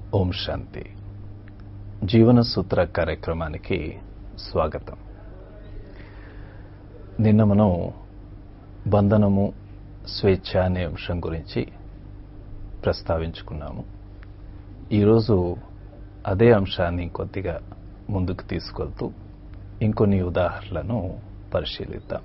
ఓం శాంతి జీవన సూత్ర కార్యక్రమానికి స్వాగతం నిన్న మనం బంధనము స్వేచ్ఛ అనే అంశం గురించి ప్రస్తావించుకున్నాము ఈరోజు అదే అంశాన్ని కొద్దిగా ముందుకు తీసుకెళ్తూ ఇంకొన్ని ఉదాహరణలను పరిశీలిద్దాం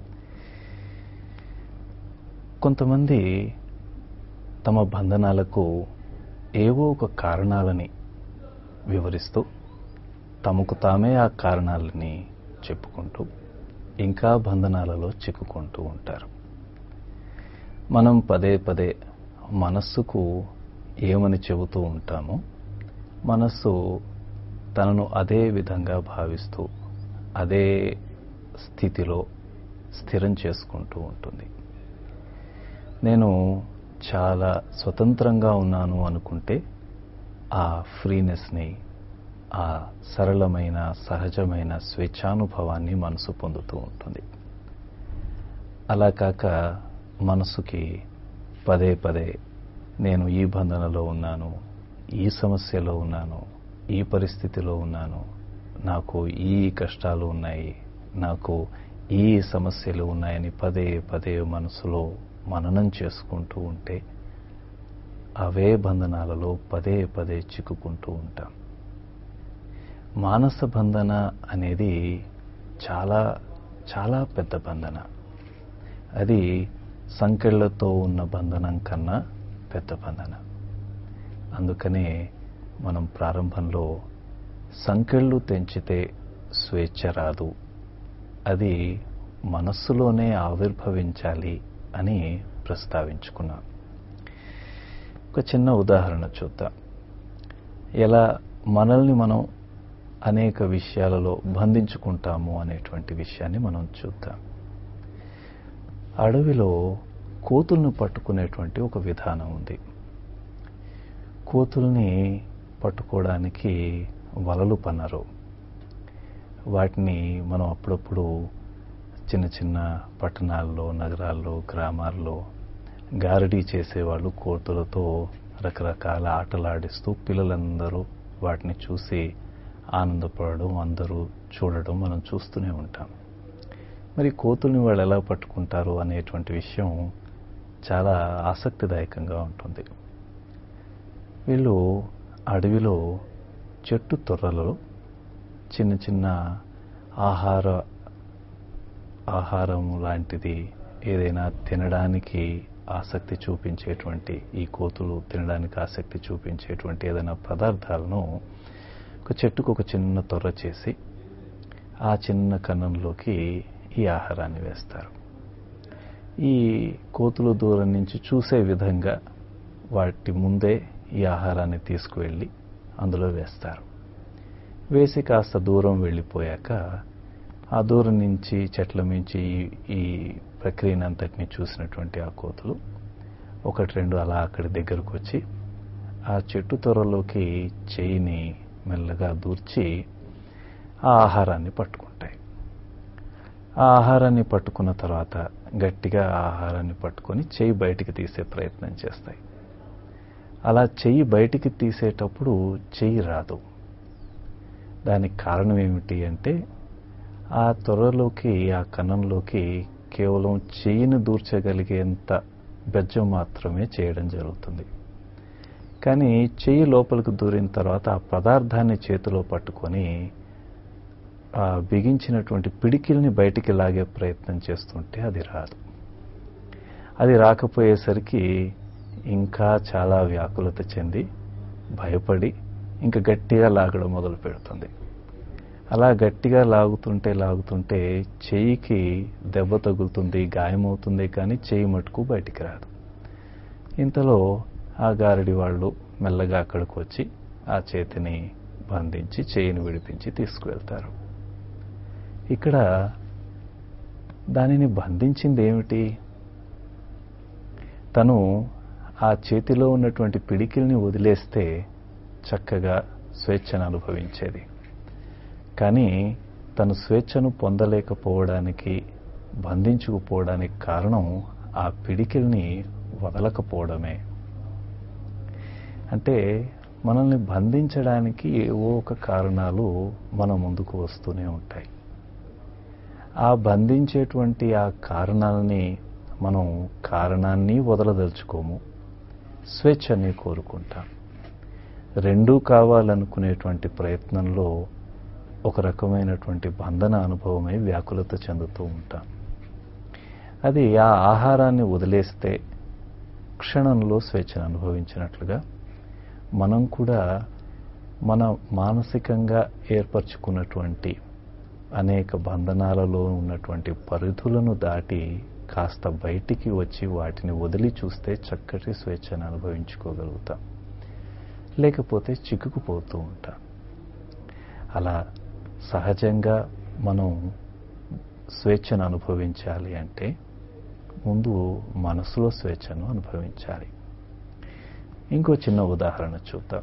కొంతమంది తమ బంధనాలకు ఏవో ఒక కారణాలని వివరిస్తూ తమకు తామే ఆ కారణాలని చెప్పుకుంటూ ఇంకా బంధనాలలో చిక్కుకుంటూ ఉంటారు మనం పదే పదే మనస్సుకు ఏమని చెబుతూ ఉంటామో మనస్సు తనను అదే విధంగా భావిస్తూ అదే స్థితిలో స్థిరం చేసుకుంటూ ఉంటుంది నేను చాలా స్వతంత్రంగా ఉన్నాను అనుకుంటే ఆ ఫ్రీనెస్ని ఆ సరళమైన సహజమైన స్వేచ్ఛానుభవాన్ని మనసు పొందుతూ ఉంటుంది అలా కాక మనసుకి పదే పదే నేను ఈ బంధనలో ఉన్నాను ఈ సమస్యలో ఉన్నాను ఈ పరిస్థితిలో ఉన్నాను నాకు ఈ కష్టాలు ఉన్నాయి నాకు ఈ సమస్యలు ఉన్నాయని పదే పదే మనసులో మననం చేసుకుంటూ ఉంటే అవే బంధనాలలో పదే పదే చిక్కుకుంటూ ఉంటాం మానస బంధన అనేది చాలా చాలా పెద్ద బంధన అది సంకెళ్లతో ఉన్న బంధనం కన్నా పెద్ద బంధన అందుకనే మనం ప్రారంభంలో సంకెళ్ళు తెంచితే స్వేచ్ఛ రాదు అది మనస్సులోనే ఆవిర్భవించాలి అని ప్రస్తావించుకున్నాం ఒక చిన్న ఉదాహరణ చూద్దాం ఎలా మనల్ని మనం అనేక విషయాలలో బంధించుకుంటాము అనేటువంటి విషయాన్ని మనం చూద్దాం అడవిలో కోతుల్ని పట్టుకునేటువంటి ఒక విధానం ఉంది కోతుల్ని పట్టుకోవడానికి వలలు పన్నారు వాటిని మనం అప్పుడప్పుడు చిన్న చిన్న పట్టణాల్లో నగరాల్లో గ్రామాల్లో గారడీ చేసేవాళ్ళు కోతులతో రకరకాల ఆటలాడిస్తూ పిల్లలందరూ వాటిని చూసి ఆనందపడడం అందరూ చూడడం మనం చూస్తూనే ఉంటాం మరి కోతుల్ని వాళ్ళు ఎలా పట్టుకుంటారు అనేటువంటి విషయం చాలా ఆసక్తిదాయకంగా ఉంటుంది వీళ్ళు అడవిలో చెట్టు తొర్రలలో చిన్న చిన్న ఆహార ఆహారం లాంటిది ఏదైనా తినడానికి ఆసక్తి చూపించేటువంటి ఈ కోతులు తినడానికి ఆసక్తి చూపించేటువంటి ఏదైనా పదార్థాలను ఒక చెట్టుకు ఒక చిన్న తొర్ర చేసి ఆ చిన్న కన్నంలోకి ఈ ఆహారాన్ని వేస్తారు ఈ కోతులు దూరం నుంచి చూసే విధంగా వాటి ముందే ఈ ఆహారాన్ని తీసుకువెళ్ళి అందులో వేస్తారు వేసి కాస్త దూరం వెళ్ళిపోయాక ఆ దూరం నుంచి చెట్ల మించి ఈ ప్రక్రియను అంతటిని చూసినటువంటి ఆ కోతులు ఒకటి రెండు అలా అక్కడి దగ్గరకు వచ్చి ఆ చెట్టు త్వరలోకి చేయిని మెల్లగా దూర్చి ఆ ఆహారాన్ని పట్టుకుంటాయి ఆ ఆహారాన్ని పట్టుకున్న తర్వాత గట్టిగా ఆ ఆహారాన్ని పట్టుకొని చేయి బయటికి తీసే ప్రయత్నం చేస్తాయి అలా చెయ్యి బయటికి తీసేటప్పుడు చెయ్యి రాదు దానికి కారణం ఏమిటి అంటే ఆ త్వరలోకి ఆ కన్నంలోకి కేవలం చెయ్యిని దూర్చగలిగేంత బెజ్జం మాత్రమే చేయడం జరుగుతుంది కానీ చెయ్యి లోపలికి దూరిన తర్వాత ఆ పదార్థాన్ని చేతిలో పట్టుకొని ఆ బిగించినటువంటి పిడికిల్ని బయటికి లాగే ప్రయత్నం చేస్తుంటే అది రాదు అది రాకపోయేసరికి ఇంకా చాలా వ్యాకులత చెంది భయపడి ఇంకా గట్టిగా లాగడం మొదలు పెడుతుంది అలా గట్టిగా లాగుతుంటే లాగుతుంటే చెయ్యికి దెబ్బ తగులుతుంది గాయమవుతుంది కానీ చెయ్యి మటుకు బయటికి రాదు ఇంతలో ఆ గారడి వాళ్ళు మెల్లగా అక్కడికి వచ్చి ఆ చేతిని బంధించి చేయిని విడిపించి తీసుకువెళ్తారు ఇక్కడ దానిని బంధించింది ఏమిటి తను ఆ చేతిలో ఉన్నటువంటి పిడికిల్ని వదిలేస్తే చక్కగా స్వేచ్ఛను అనుభవించేది కానీ తను స్వేచ్ఛను పొందలేకపోవడానికి బంధించుకుపోవడానికి కారణం ఆ పిడికిల్ని వదలకపోవడమే అంటే మనల్ని బంధించడానికి ఏవో ఒక కారణాలు మన ముందుకు వస్తూనే ఉంటాయి ఆ బంధించేటువంటి ఆ కారణాలని మనం కారణాన్ని వదలదలుచుకోము స్వేచ్ఛని కోరుకుంటాం రెండూ కావాలనుకునేటువంటి ప్రయత్నంలో ఒక రకమైనటువంటి బంధన అనుభవమై వ్యాకులత చెందుతూ ఉంటాం అది ఆ ఆహారాన్ని వదిలేస్తే క్షణంలో స్వేచ్ఛను అనుభవించినట్లుగా మనం కూడా మన మానసికంగా ఏర్పరచుకున్నటువంటి అనేక బంధనాలలో ఉన్నటువంటి పరిధులను దాటి కాస్త బయటికి వచ్చి వాటిని వదిలి చూస్తే చక్కటి స్వేచ్ఛను అనుభవించుకోగలుగుతాం లేకపోతే చిక్కుకుపోతూ ఉంటాం అలా సహజంగా మనం స్వేచ్ఛను అనుభవించాలి అంటే ముందు మనసులో స్వేచ్ఛను అనుభవించాలి ఇంకో చిన్న ఉదాహరణ చూద్దాం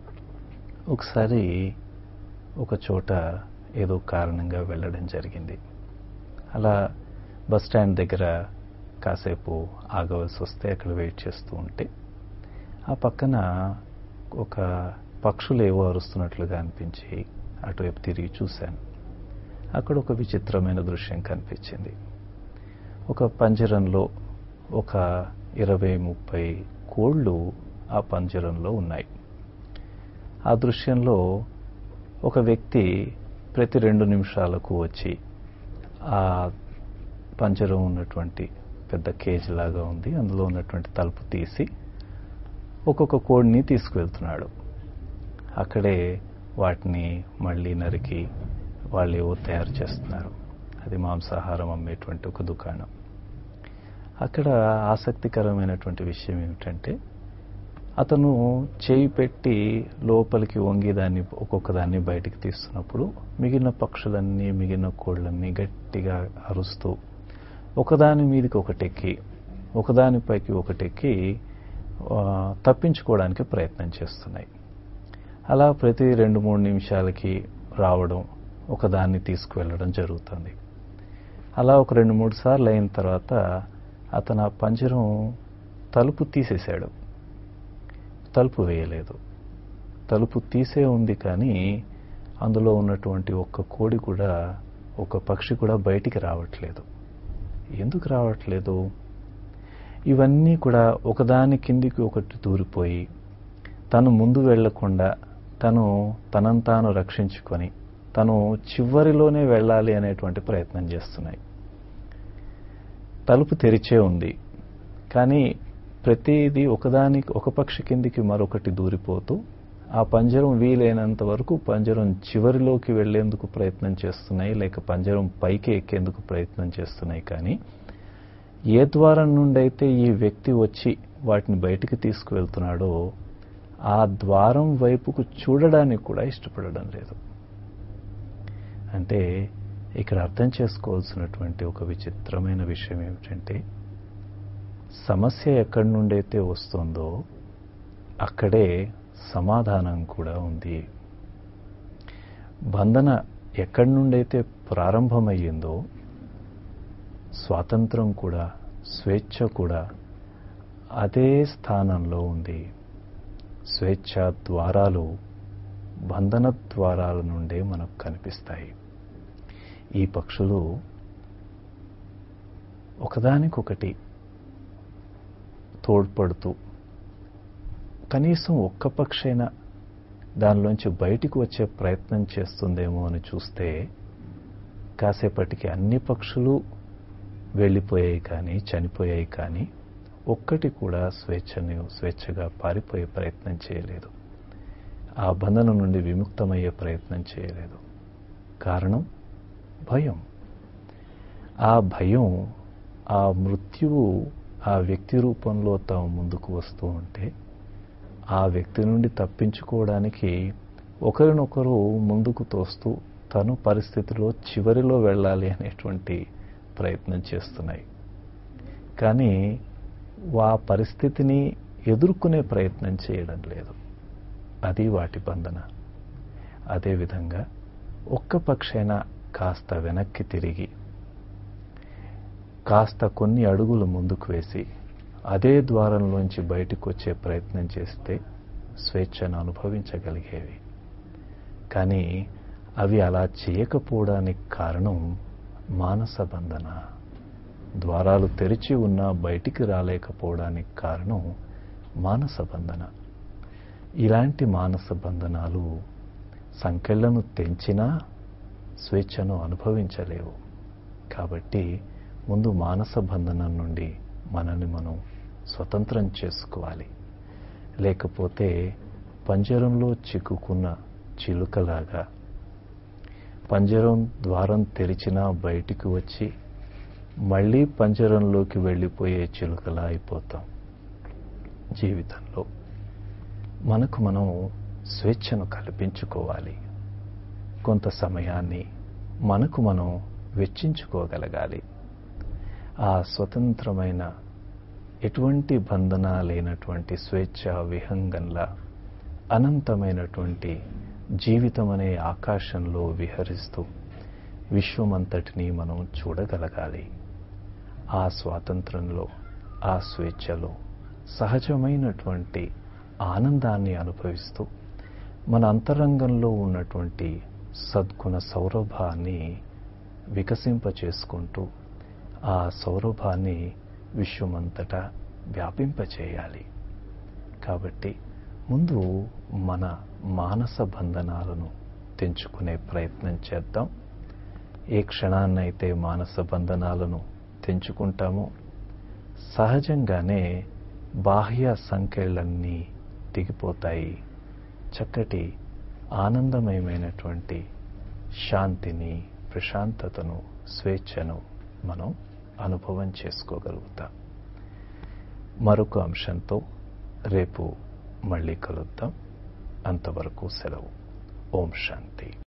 ఒకసారి ఒక చోట ఏదో కారణంగా వెళ్ళడం జరిగింది అలా బస్ స్టాండ్ దగ్గర కాసేపు ఆగవలసి వస్తే అక్కడ వెయిట్ చేస్తూ ఉంటే ఆ పక్కన ఒక పక్షులు ఏవో అరుస్తున్నట్లుగా అనిపించి అటువైపు తిరిగి చూశాను అక్కడ ఒక విచిత్రమైన దృశ్యం కనిపించింది ఒక పంజరంలో ఒక ఇరవై ముప్పై కోళ్ళు ఆ పంజరంలో ఉన్నాయి ఆ దృశ్యంలో ఒక వ్యక్తి ప్రతి రెండు నిమిషాలకు వచ్చి ఆ పంజరం ఉన్నటువంటి పెద్ద కేజ్ లాగా ఉంది అందులో ఉన్నటువంటి తలుపు తీసి ఒక్కొక్క కోడిని తీసుకువెళ్తున్నాడు అక్కడే వాటిని మళ్ళీ నరికి వాళ్ళు ఏవో తయారు చేస్తున్నారు అది మాంసాహారం అమ్మేటువంటి ఒక దుకాణం అక్కడ ఆసక్తికరమైనటువంటి విషయం ఏమిటంటే అతను చేయి పెట్టి లోపలికి వంగి దాన్ని ఒక్కొక్క దాన్ని బయటికి తీస్తున్నప్పుడు మిగిలిన పక్షులన్నీ మిగిలిన కోళ్ళన్నీ గట్టిగా అరుస్తూ ఒకదాని మీదకి ఒకటెక్కి ఒకదానిపైకి ఒకటెక్కి తప్పించుకోవడానికి ప్రయత్నం చేస్తున్నాయి అలా ప్రతి రెండు మూడు నిమిషాలకి రావడం ఒకదాన్ని తీసుకువెళ్ళడం జరుగుతుంది అలా ఒక రెండు మూడు సార్లు అయిన తర్వాత అతను ఆ పంజరం తలుపు తీసేశాడు తలుపు వేయలేదు తలుపు తీసే ఉంది కానీ అందులో ఉన్నటువంటి ఒక్క కోడి కూడా ఒక పక్షి కూడా బయటికి రావట్లేదు ఎందుకు రావట్లేదు ఇవన్నీ కూడా ఒకదాని కిందికి ఒకటి దూరిపోయి తను ముందు వెళ్లకుండా తను తనను తాను రక్షించుకొని తను చివరిలోనే వెళ్ళాలి అనేటువంటి ప్రయత్నం చేస్తున్నాయి తలుపు తెరిచే ఉంది కానీ ప్రతిదీ ఒకదానికి ఒక పక్షి కిందికి మరొకటి దూరిపోతూ ఆ పంజరం వీలైనంత వరకు పంజరం చివరిలోకి వెళ్లేందుకు ప్రయత్నం చేస్తున్నాయి లేక పంజరం పైకి ఎక్కేందుకు ప్రయత్నం చేస్తున్నాయి కానీ ఏ ద్వారం నుండి అయితే ఈ వ్యక్తి వచ్చి వాటిని బయటికి తీసుకువెళ్తున్నాడో ఆ ద్వారం వైపుకు చూడడానికి కూడా ఇష్టపడడం లేదు అంటే ఇక్కడ అర్థం చేసుకోవాల్సినటువంటి ఒక విచిత్రమైన విషయం ఏమిటంటే సమస్య ఎక్కడి నుండైతే వస్తుందో అక్కడే సమాధానం కూడా ఉంది బంధన ఎక్కడి నుండైతే ప్రారంభమయ్యిందో స్వాతంత్రం కూడా స్వేచ్ఛ కూడా అదే స్థానంలో ఉంది స్వేచ్ఛ ద్వారాలు బంధన ద్వారాల నుండే మనకు కనిపిస్తాయి ఈ పక్షులు ఒకదానికొకటి తోడ్పడుతూ కనీసం ఒక్క పక్షైనా దానిలోంచి బయటికి వచ్చే ప్రయత్నం చేస్తుందేమో అని చూస్తే కాసేపటికి అన్ని పక్షులు వెళ్ళిపోయాయి కానీ చనిపోయాయి కానీ ఒక్కటి కూడా స్వేచ్ఛని స్వేచ్ఛగా పారిపోయే ప్రయత్నం చేయలేదు ఆ బంధనం నుండి విముక్తమయ్యే ప్రయత్నం చేయలేదు కారణం భయం ఆ భయం ఆ మృత్యువు ఆ వ్యక్తి రూపంలో తాము ముందుకు వస్తూ ఉంటే ఆ వ్యక్తి నుండి తప్పించుకోవడానికి ఒకరినొకరు ముందుకు తోస్తూ తను పరిస్థితిలో చివరిలో వెళ్ళాలి అనేటువంటి ప్రయత్నం చేస్తున్నాయి కానీ ఆ పరిస్థితిని ఎదుర్కొనే ప్రయత్నం చేయడం లేదు అది వాటి బంధన అదేవిధంగా ఒక్క పక్షైనా కాస్త వెనక్కి తిరిగి కాస్త కొన్ని అడుగులు ముందుకు వేసి అదే ద్వారంలోంచి బయటకు వచ్చే ప్రయత్నం చేస్తే స్వేచ్ఛను అనుభవించగలిగేవి కానీ అవి అలా చేయకపోవడానికి కారణం మానస బంధన ద్వారాలు తెరిచి ఉన్నా బయటికి రాలేకపోవడానికి కారణం మానస బంధన ఇలాంటి మానస బంధనాలు సంకెళ్లను తెంచినా స్వేచ్ఛను అనుభవించలేవు కాబట్టి ముందు మానస బంధనం నుండి మనల్ని మనం స్వతంత్రం చేసుకోవాలి లేకపోతే పంజరంలో చిక్కుకున్న చిలుకలాగా పంజరం ద్వారం తెరిచినా బయటికి వచ్చి మళ్ళీ పంజరంలోకి వెళ్ళిపోయే చిలుకలా అయిపోతాం జీవితంలో మనకు మనం స్వేచ్ఛను కల్పించుకోవాలి కొంత సమయాన్ని మనకు మనం వెచ్చించుకోగలగాలి ఆ స్వతంత్రమైన ఎటువంటి బంధన లేనటువంటి స్వేచ్ఛ విహంగంలా అనంతమైనటువంటి జీవితం అనే ఆకాశంలో విహరిస్తూ విశ్వమంతటినీ మనం చూడగలగాలి ఆ స్వాతంత్రంలో ఆ స్వేచ్ఛలో సహజమైనటువంటి ఆనందాన్ని అనుభవిస్తూ మన అంతరంగంలో ఉన్నటువంటి సద్గుణ సౌరభాన్ని వికసింపచేసుకుంటూ ఆ సౌరభాన్ని విశ్వమంతటా వ్యాపింపచేయాలి కాబట్టి ముందు మన మానస బంధనాలను తెంచుకునే ప్రయత్నం చేద్దాం ఏ క్షణాన్నైతే మానస బంధనాలను తెంచుకుంటామో సహజంగానే బాహ్య సంఖ్యలన్నీ దిగిపోతాయి చక్కటి ఆనందమయమైనటువంటి శాంతిని ప్రశాంతతను స్వేచ్ఛను మనం అనుభవం చేసుకోగలుగుతాం మరొక అంశంతో రేపు మళ్ళీ కలుద్దాం అంతవరకు సెలవు ఓం శాంతి